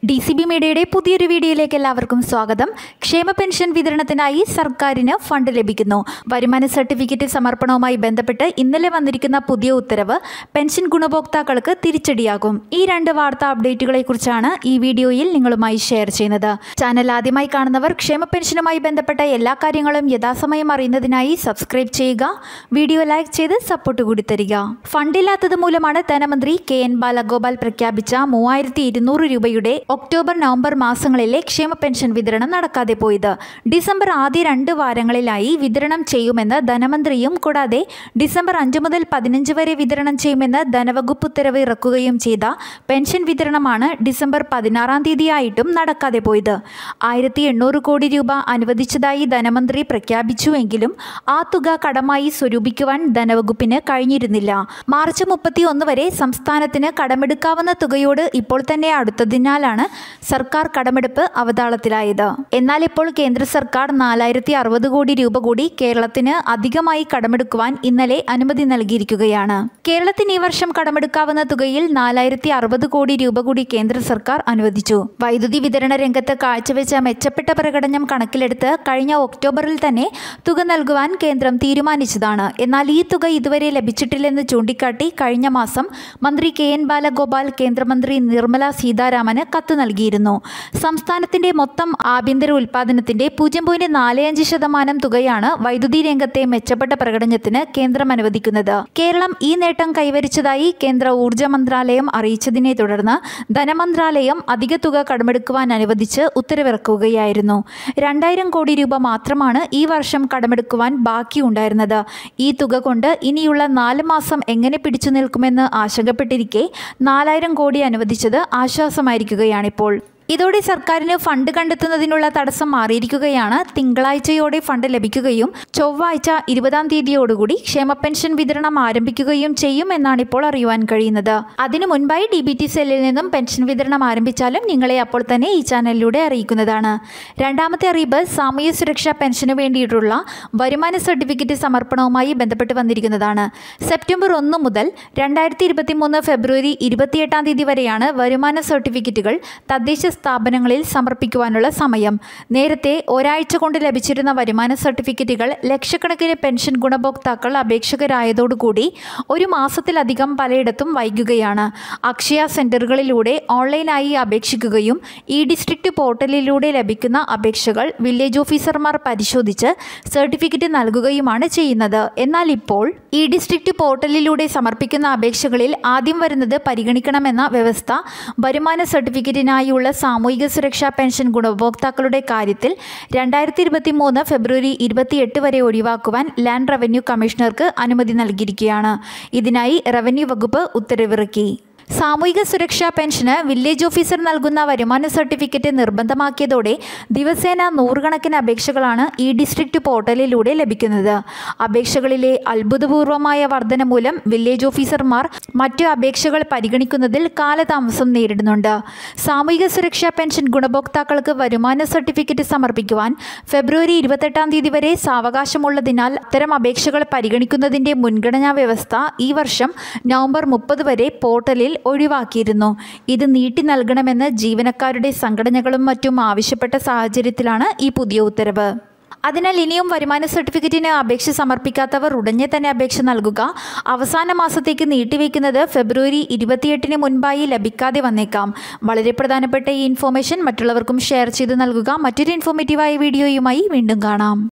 D C B മീഡിയയുടെ പുതിയൊരു വീഡിയോയിലേക്ക് എല്ലാവർക്കും സ്വാഗതം ക്ഷേമ പെൻഷൻ വിതരണത്തിനായി സർക്കാരിന് ഫണ്ട് ലഭിക്കുന്നു വരുമാന സർട്ടിഫിക്കറ്റ് സമർപ്പണവുമായി ബന്ധപ്പെട്ട് ഇന്നലെ വന്നിരിക്കുന്ന പുതിയ ഉത്തരവ് പെൻഷൻ ഗുണഭോക്താക്കൾക്ക് തിരിച്ചടിയാകും ഈ രണ്ട് വാർത്താ അപ്ഡേറ്റുകളെ കുറിച്ചാണ് ഈ വീഡിയോയിൽ നിങ്ങളുമായി ഷെയർ ചെയ്യുന്നത് ചാനൽ ആദ്യമായി കാണുന്നവർ ക്ഷേമ പെൻഷനുമായി ബന്ധപ്പെട്ട എല്ലാ കാര്യങ്ങളും യഥാസമയം അറിയുന്നതിനായി സബ്സ്ക്രൈബ് ചെയ്യുക വീഡിയോ ലൈക്ക് ചെയ്ത് സപ്പോർട്ട് കൂടി തരിക ഫണ്ടില്ലാത്തത് മൂലമാണ് ധനമന്ത്രി കെ എൻ ബാലഗോപാൽ പ്രഖ്യാപിച്ച മൂവായിരത്തി ഇരുന്നൂറ് രൂപയുടെ ഒക്ടോബർ നവംബർ മാസങ്ങളിലെ ക്ഷേമ പെൻഷൻ വിതരണം നടക്കാതെ പോയത് ഡിസംബർ ആദ്യ രണ്ട് വാരങ്ങളിലായി വിതരണം ചെയ്യുമെന്ന് ധനമന്ത്രിയും കൂടാതെ ഡിസംബർ അഞ്ച് മുതൽ പതിനഞ്ച് വരെ വിതരണം ചെയ്യുമെന്ന് ധനവകുപ്പ് ഉത്തരവ് ഇറക്കുകയും ചെയ്ത പെൻഷൻ വിതരണമാണ് ഡിസംബർ പതിനാറാം തീയതിയായിട്ടും നടക്കാതെ പോയത് ആയിരത്തി എണ്ണൂറ് കോടി രൂപ അനുവദിച്ചതായി ധനമന്ത്രി പ്രഖ്യാപിച്ചുവെങ്കിലും ആ തുക കടമായി സ്വരൂപിക്കുവാൻ ധനവകുപ്പിന് കഴിഞ്ഞിരുന്നില്ല മാർച്ച് മുപ്പത്തി ഒന്ന് വരെ സംസ്ഥാനത്തിന് കടമെടുക്കാവുന്ന തുകയോട് ഇപ്പോൾ തന്നെ അടുത്തതിനാലാണ് സർക്കാർ കടമെടുപ്പ് അവതാളത്തിലായത് എന്നാൽ ഇപ്പോൾ കേന്ദ്ര സർക്കാർ നാലായിരത്തി അറുപത് കോടി രൂപ കൂടി കേരളത്തിന് അധികമായി കടമെടുക്കുവാൻ ഇന്നലെ അനുമതി നൽകിയിരിക്കുകയാണ് കേരളത്തിന് ഈ വർഷം കടമെടുക്കാവുന്ന തുകയിൽ നാലായിരത്തി അറുപത് കോടി രൂപ കൂടി കേന്ദ്ര സർക്കാർ അനുവദിച്ചു വൈദ്യുതി വിതരണ രംഗത്ത് കാഴ്ചവെച്ച മെച്ചപ്പെട്ട പ്രകടനം കണക്കിലെടുത്ത് കഴിഞ്ഞ ഒക്ടോബറിൽ തന്നെ തുക നൽകുവാൻ കേന്ദ്രം തീരുമാനിച്ചതാണ് എന്നാൽ ഈ തുക ഇതുവരെ ലഭിച്ചിട്ടില്ലെന്ന് ചൂണ്ടിക്കാട്ടി കഴിഞ്ഞ മാസം മന്ത്രി കെ എൻ ബാലഗോപാൽ കേന്ദ്രമന്ത്രി നിർമ്മല സീതാരാമന് കത്ത് നൽകിയിരുന്നു സംസ്ഥാനത്തിന്റെ മൊത്തം ആഭ്യന്തര ഉൽപാദനത്തിന്റെ പൂജ്യം പോയിന്റ് നാല് അഞ്ച് ശതമാനം തുകയാണ് വൈദ്യുതി രംഗത്തെ മെച്ചപ്പെട്ട പ്രകടനത്തിന് കേന്ദ്രം അനുവദിക്കുന്നത് കേരളം ഈ നേട്ടം കൈവരിച്ചതായി കേന്ദ്ര ഊർജ്ജ മന്ത്രാലയം അറിയിച്ചതിനെ തുടർന്ന് ധനമന്ത്രാലയം അധിക തുക കടമെടുക്കുവാൻ അനുവദിച്ച് ഉത്തരവിറക്കുകയായിരുന്നു രണ്ടായിരം കോടി രൂപ മാത്രമാണ് ഈ വർഷം കടമെടുക്കുവാൻ ബാക്കിയുണ്ടായിരുന്നത് ഈ തുക കൊണ്ട് ഇനിയുള്ള നാല് മാസം എങ്ങനെ പിടിച്ചു നിൽക്കുമെന്ന് ആശങ്കപ്പെട്ടിരിക്കെ നാലായിരം കോടി അനുവദിച്ചത് ആശ്വാസമായിരിക്കുകയാണിപ്പോൾ ഇതോടെ സർക്കാരിന് ഫണ്ട് കണ്ടെത്തുന്നതിനുള്ള തടസ്സം മാറിയിരിക്കുകയാണ് തിങ്കളാഴ്ചയോടെ ഫണ്ട് ലഭിക്കുകയും ചൊവ്വാഴ്ച ഇരുപതാം തീയതിയോടുകൂടി ക്ഷേമ പെൻഷൻ വിതരണം ആരംഭിക്കുകയും ചെയ്യും എന്നാണ് ഇപ്പോൾ അറിയുവാൻ കഴിയുന്നത് അതിനു മുൻപായി ഡി ബി ടി സെല്ലിൽ നിന്നും പെൻഷൻ വിതരണം ആരംഭിച്ചാലും നിങ്ങളെ അപ്പോൾ തന്നെ ഈ ചാനലിലൂടെ അറിയിക്കുന്നതാണ് രണ്ടാമത്തെ അറിയിപ്പ് സാമൂഹ്യ സുരക്ഷാ പെൻഷന് വേണ്ടിയിട്ടുള്ള വരുമാന സർട്ടിഫിക്കറ്റ് സമർപ്പണവുമായി ബന്ധപ്പെട്ട് വന്നിരിക്കുന്നതാണ് സെപ്റ്റംബർ ഒന്ന് മുതൽ രണ്ടായിരത്തി ഇരുപത്തി മൂന്ന് ഫെബ്രുവരി ഇരുപത്തിയെട്ടാം തീയതി വരെയാണ് വരുമാന സർട്ടിഫിക്കറ്റുകൾ തദ്ദേശ സ്ഥാപനങ്ങളിൽ സമർപ്പിക്കുവാനുള്ള സമയം നേരത്തെ ഒരാഴ്ച കൊണ്ട് ലഭിച്ചിരുന്ന വരുമാന സർട്ടിഫിക്കറ്റുകൾ ലക്ഷക്കണക്കിന് പെൻഷൻ ഗുണഭോക്താക്കൾ അപേക്ഷകരായതോടുകൂടി ഒരു മാസത്തിലധികം പലയിടത്തും വൈകുകയാണ് അക്ഷയ സെന്ററുകളിലൂടെ ഓൺലൈനായി അപേക്ഷിക്കുകയും ഇ ഡിസ്ട്രിക്ട് പോർട്ടലിലൂടെ ലഭിക്കുന്ന അപേക്ഷകൾ വില്ലേജ് ഓഫീസർമാർ പരിശോധിച്ച് സർട്ടിഫിക്കറ്റ് നൽകുകയുമാണ് ചെയ്യുന്നത് എന്നാൽ ഇപ്പോൾ ഇ ഡിസ്ട്രിക്ട് പോർട്ടലിലൂടെ സമർപ്പിക്കുന്ന അപേക്ഷകളിൽ ആദ്യം വരുന്നത് പരിഗണിക്കണമെന്ന വ്യവസ്ഥ വരുമാന സർട്ടിഫിക്കറ്റിനായുള്ള സാമൂഹിക സുരക്ഷാ പെൻഷൻ ഗുണഭോക്താക്കളുടെ കാര്യത്തിൽ രണ്ടായിരത്തി ഇരുപത്തി മൂന്ന് ഫെബ്രുവരി ഇരുപത്തിയെട്ട് വരെ ഒഴിവാക്കുവാൻ ലാൻഡ് റവന്യൂ കമ്മീഷണർക്ക് അനുമതി നൽകിയിരിക്കുകയാണ് ഇതിനായി റവന്യൂ വകുപ്പ് ഉത്തരവിറക്കി സാമൂഹിക സുരക്ഷാ പെൻഷന് വില്ലേജ് ഓഫീസർ നൽകുന്ന വരുമാന സർട്ടിഫിക്കറ്റ് നിർബന്ധമാക്കിയതോടെ ദിവസേന നൂറുകണക്കിന് അപേക്ഷകളാണ് ഈ ഡിസ്ട്രിക്ട് പോർട്ടലിലൂടെ ലഭിക്കുന്നത് അപേക്ഷകളിലെ അത്ഭുതപൂർവമായ വർധന മൂലം വില്ലേജ് ഓഫീസർമാർ മറ്റു അപേക്ഷകൾ പരിഗണിക്കുന്നതിൽ കാലതാമസം നേരിടുന്നുണ്ട് സാമൂഹിക സുരക്ഷാ പെൻഷൻ ഗുണഭോക്താക്കൾക്ക് വരുമാന സർട്ടിഫിക്കറ്റ് സമർപ്പിക്കുവാൻ ഫെബ്രുവരി ഇരുപത്തെട്ടാം തീയതി വരെ സാവകാശമുള്ളതിനാൽ അത്തരം അപേക്ഷകൾ പരിഗണിക്കുന്നതിൻ്റെ മുൻഗണനാ വ്യവസ്ഥ ഈ വർഷം നവംബർ മുപ്പത് വരെ പോർട്ടലിൽ ഒഴിവാക്കിയിരുന്നു ഇത് നീട്ടി നൽകണമെന്ന് ജീവനക്കാരുടെ സംഘടനകളും മറ്റും ആവശ്യപ്പെട്ട സാഹചര്യത്തിലാണ് ഈ പുതിയ ഉത്തരവ് അതിനാൽ ഇനിയും വരുമാന സർട്ടിഫിക്കറ്റിന് അപേക്ഷ സമർപ്പിക്കാത്തവർ ഉടനെ തന്നെ അപേക്ഷ നൽകുക അവസാന മാസത്തേക്ക് നീട്ടിവെക്കുന്നത് ഫെബ്രുവരി ഇരുപത്തിയെട്ടിന് മുൻപായി ലഭിക്കാതെ വന്നേക്കാം വളരെ പ്രധാനപ്പെട്ട ഈ ഇൻഫോർമേഷൻ മറ്റുള്ളവർക്കും ഷെയർ ചെയ്ത് നൽകുക മറ്റൊരു ഇൻഫോർമേറ്റീവായ വീഡിയോയുമായി വീണ്ടും കാണാം